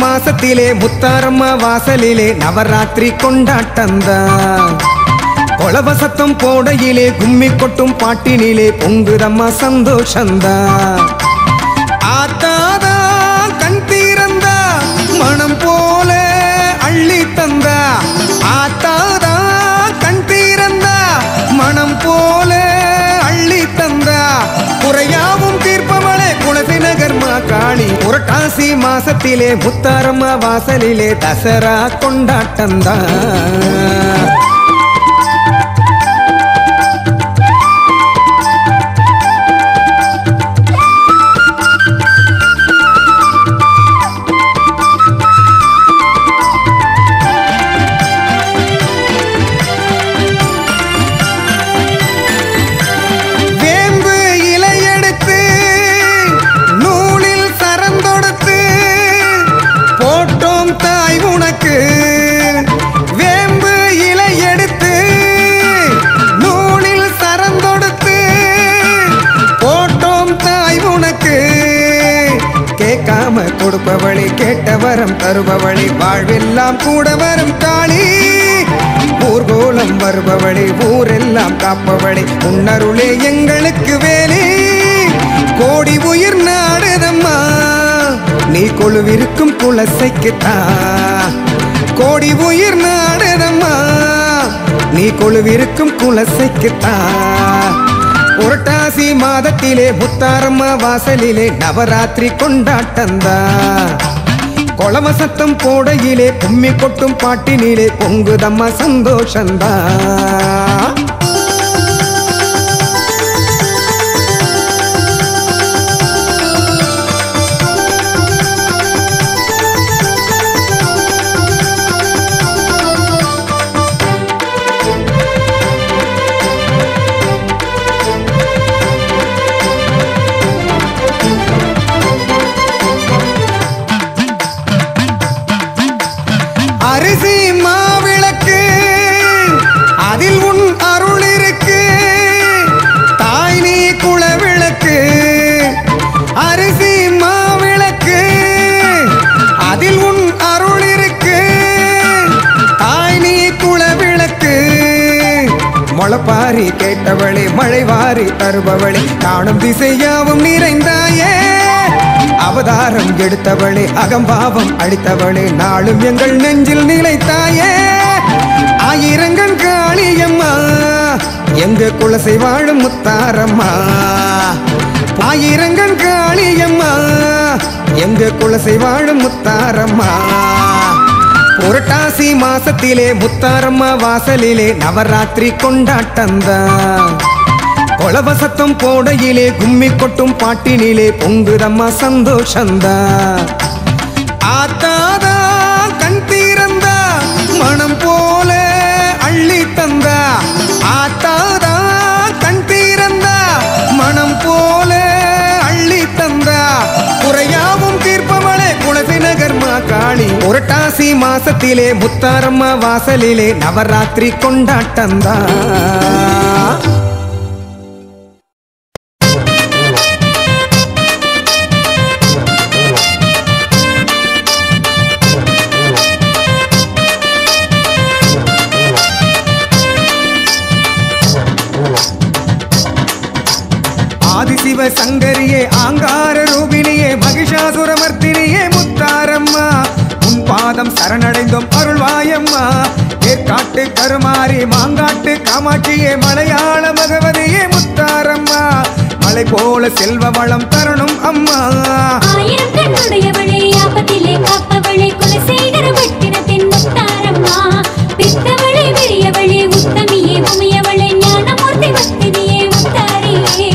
மாசத்திலே முத்தாரம்மா வாசலிலே நவராத்திரி கொண்டாட்டந்தான் கொலவசத்தம் போடையிலே கும்மி கொட்டும் பாட்டினிலே பொங்குதம்மா சந்தோஷந்தான் ஆத்தாதா கண் தீரந்தா மனம் போல அள்ளி தந்தா ஆத்தாதா கண் தீரந்தா மனம் போல அள்ளி தந்தா குறையாவும் தீர்ப்பவளே குலசி நகர் காளி புரட்டாசி மாசத்திலே முத்தாரம்மா வாசலிலே தசரா கொண்டாட்டந்தா வேம்பு இலை எடுத்து நூலில் சரந்தொடுத்து போட்டோம் தாய் உனக்கு வேம்பு இலை எடுத்து நூலில் சரந்தொடுத்து போட்டோம் தாய் உனக்கு கேட்காம கொடுப்பவளி கேட்ட வரம் தருபவளி வாழ்வெல்லாம் கூட வரும் காளி ஊர்கோலம் வருபவளே ஊரெல்லாம் காப்பவளே உன்னருளே எங்களுக்கு வேலே கோடி உயிர் நாடுதம்மா நீ கொழுவிருக்கும் குலசைக்குத்தா கோடி உயிர் நாடுதம்மா நீ கொழுவிருக்கும் குலசைக்குத்தா புரட்டாசி மாதத்திலே முத்தாரம்மா வாசலிலே நவராத்திரி கொண்டாட்டந்தா கொளம சத்தம் போடையிலே கும்மி கொட்டும் பாட்டினிலே பொங்குதம்மா சந்தோஷந்தா அரிசி மாவிளக்கு அதில் உன் அருள் இருக்கு தாய் நீ குலவிளக்கு அரிசி மாவிளக்கு அதில் உன் அருள் இருக்கு தாய் நீ குலவிளக்கு முளப்பாரி கேட்டவளே மழை வாரி தருபவளே காணும் திசையாவும் நிறைந்தாயே அவதாரம் எடுத்தவளே அகம்பாவம் அளித்தவளே நாளும் எங்கள் நெஞ்சில் நிலைத்தாயே ஆயிரங்கண் காளியம்மா எங்க குலசை வாழும் முத்தாரம்மா ஆயிரங்கண் காளியம்மா எங்க குலசை வாழும் முத்தாரம்மா புரட்டாசி மாசத்திலே முத்தாரம்மா வாசலிலே நவராத்திரி கொண்டாட்டந்தான் கொலவசத்தம் போடையிலே கும்மி கொட்டும் பாட்டினிலே பொங்குதம்மா சந்தோஷந்தா ஆத்தாதா கண் தீரந்தா மனம் போல அள்ளி தந்தா ஆத்தாதா கண் தீரந்தா மனம் போல அள்ளி தந்தா குறையாவும் தீர்ப்பவளே குலசி நகர் காளி புரட்டாசி மாசத்திலே முத்தாரம்மா வாசலிலே நவராத்திரி கொண்டாட்டந்தா ஆதிசிவ சங்கரியே ஆங்கார ரூபினியே மகிஷாசுரமர்த்தினியே முத்தாரம்மா உன் பாதம் சரணடைந்தோம் அருள்வாயம்மா ஏற்காட்டு கருமாறி மாங்காட்டு காமாட்சியே மலையாள பகவதியே முத்தாரம்மா மலை போல செல்வ வளம் தரணும் அம்மா ஆயிரம் கண்ணுடையவளே ஆபத்திலே காப்பவளே குலசேகர பட்டினத்தின் முத்தாரம்மா பித்தவளே பெரியவளே உத்தமியே உமையவளே ஞானமூர்த்தி பக்தினியே முத்தாரியே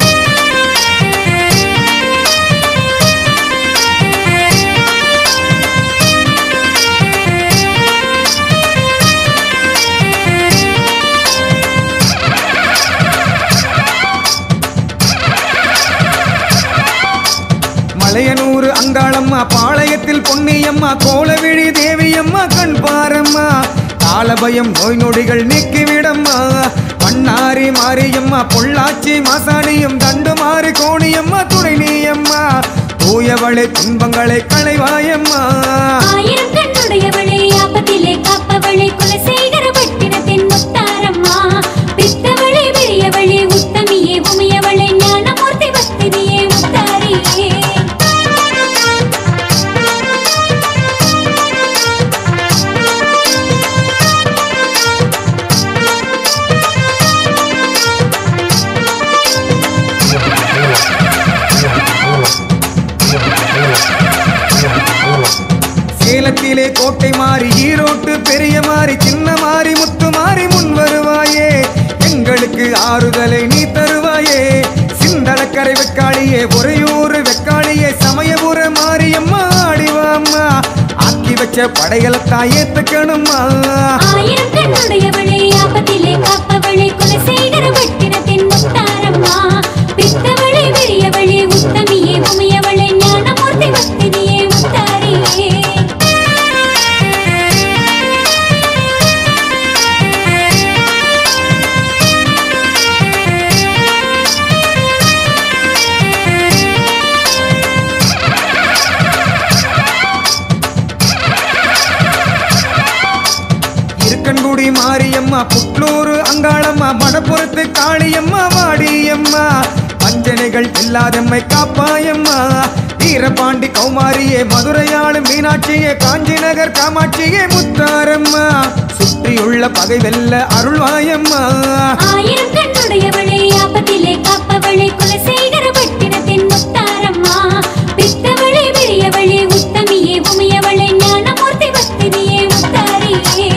மலையனூர் அங்காளம்மா பாளையத்தில் பொன்னியம்மா கோலவிழி தேவியம்மா கண் பாரம்மா காலபயம் நோய் நொடிகள் நீக்கிவிடம்மா பண்ணாரி மாரியம்மா பொள்ளாச்சி மாசாணியும் தண்டு மாறி கோணியம்மா துணை நீயம்மா தூயவளை துன்பங்களை களைவாயம்மா ஆயிரம் கண்ணுடையவளே ஆபத்திலே காப்பவளே குலசேகர பட்டினத்தின் முத்தாரம்மா பித்தவளே பெரியவளே உத்தமியே உமையவளே ஞானமூர்த்தி பக்தினியே முத்தாரியே சேலத்திலே கோட்டை மாறி ஈரோட்டு பெரிய மாறி சின்ன மாறி முத்து மாறி முன் வருவாயே எங்களுக்கு ஆறுதலை நீ தருவாயே சிந்தளக்கரை வெக்காளியே ஒரையூர் வெக்காளியே சமயபுர மாரியம்மா ஆடிவாம்மா ஆக்கி வச்ச படைகளத்தான் ஏத்துக்கணுமா ஆயிரம் கண்ணுடையவளே ஆபத்திலே காப்பவளே குலசேகர பட்டினத்தின் முத்தாரம்மா பித்தவளே பெரியவளே உத்தமியே உமையவளே ஞானமூர்த்தி பக்தினியே முத்தாரியே இருக்கன்குடி மாரியம்மா புட்லூர் அங்காளம்மா மடப்புறத்து காளியம்மா வாடியம்மா பஞ்சனைகள் இல்லாதம்மை காப்பாயம்மா வீரபாண்டி கௌமாரியே மதுரையாளு மீனாட்சியே காஞ்சி நகர் காமாட்சியே முத்தாரம்மா சுற்றியுள்ள பகை வெல்ல அருள்வாயம்மா ஆயிரம் கண்ணுடையவளே ஆபத்திலே காப்பவளே குலசேகர பட்டினத்தின் முத்தாரம்மா பித்தவளே பெரியவளே உத்தமியே உமையவளே ஞானமூர்த்தி பக்தினியே முத்தாரியே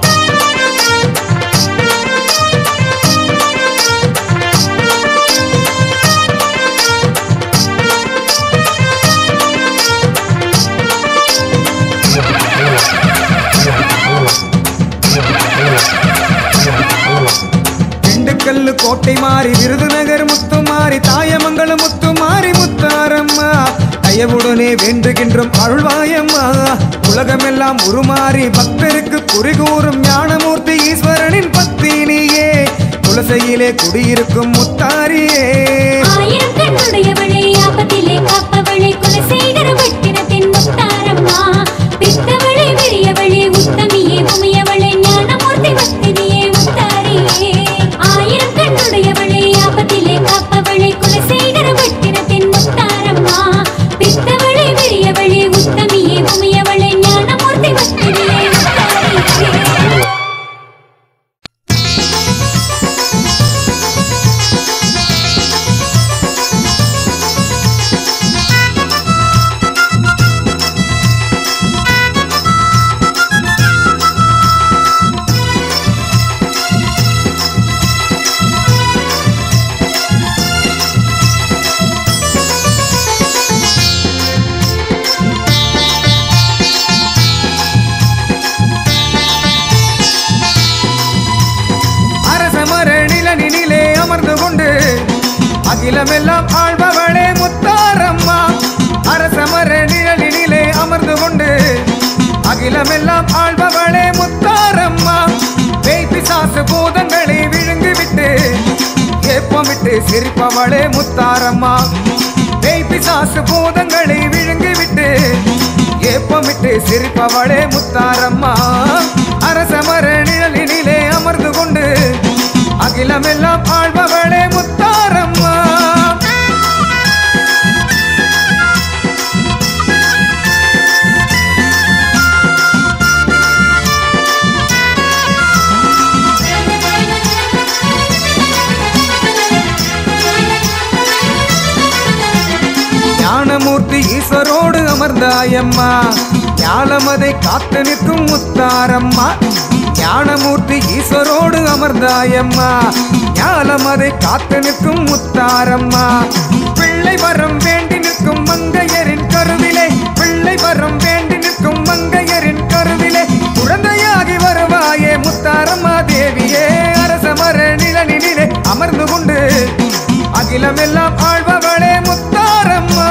திண்டுக்கல்லு கோட்டை மாறி விருதுநகர் முத்து மாறி தாயமங்கலம் முத்து மாறி முத்தாரம்மா தயவுடனே வேண்டுகின்றோம் அருள்வாயம்மா உலகமெல்லாம் உருமாறி பக்தருக்கு குறிகூறும் ஞானமூர்த்தி ஈஸ்வரனின் பத்தினியே குலசையிலே குடியிருக்கும் முத்தாரியே ஆயிரம் கண்ணுடையவளே ஆபத்திலே காப்பவளே குலசேகர பட்டினத்தின் முத்தாரம்மா பித்தவளே பெரியவளே உத்தமியே உமையவளே ஞானமூர்த்தி பக்தினியே முத்தாரியே ஆயிரம் கண்ணுடையவளே ஆபத்திலே காப்பவளே குலசேகர பட்டினத்தின் முத்தாரம்மா பித்தவளே பெரியவளே உத்தமியே உமையவளே ஞானமூர்த்தி பக்தினியே முத்தாரியே அரசமர நிலனினிலே அமர்ந்து கொண்டு அகிலமெல்லாம் ஆள்பவளே முத்தாரம்மா அரசமர நிழலினிலே அமர்ந்து கொண்டு அகிலமெல்லாம் ஆள்பவளே முத்தாரம்மா பேய் பிசாசு பூதங்களை விழுங்கிவிட்டு ஏப்பமிட்டு சிரிப்பவளே முத்தாரம்மா பேய் பிசாசு பூதங்களை விழுங்கிவிட்டு ஏப்பமிட்டு சிரிப்பவளே முத்தாரம்மா அரசமர நிழலினிலே அமர்ந்து கொண்டு அகிலமெல்லாம் ஆள்பவளே முத்தாரம்மா ஞானமூர்த்தி ஈஸ்வரோடு அமர்ந்தாயம்மா ஞானமதை காத்து நிற்கும் முத்தாரம்மா ஞானமூர்த்தி ஈஸ்வரோடு அமர்ந்தாயம்மா ஞானமதை காத்து நிற்கும் முத்தாரம்மா பிள்ளை வரம் வேண்டி நிற்கும் மங்கையரின் கருவிலே பிள்ளை வரம் வேண்டி நிற்கும் மங்கையரின் கருவிலே குழந்தையாகி வருவாயே முத்தாரம்மா தேவியே அரசமர நிழலினிலே அமர்ந்து கொண்டு அகிலமெல்லாம் ஆழ்பவளே முத்தாரம்மா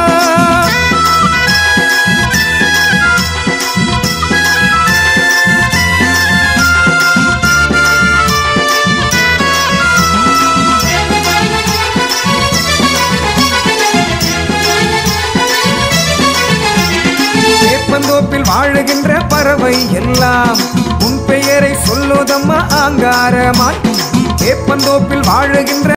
வாழுகின்ற பறவை எல்லாம் உன் பெயரை சொல்லுதம்மா ஆங்காரமாய் வேப்பந்தோப்பில் வாழுகின்ற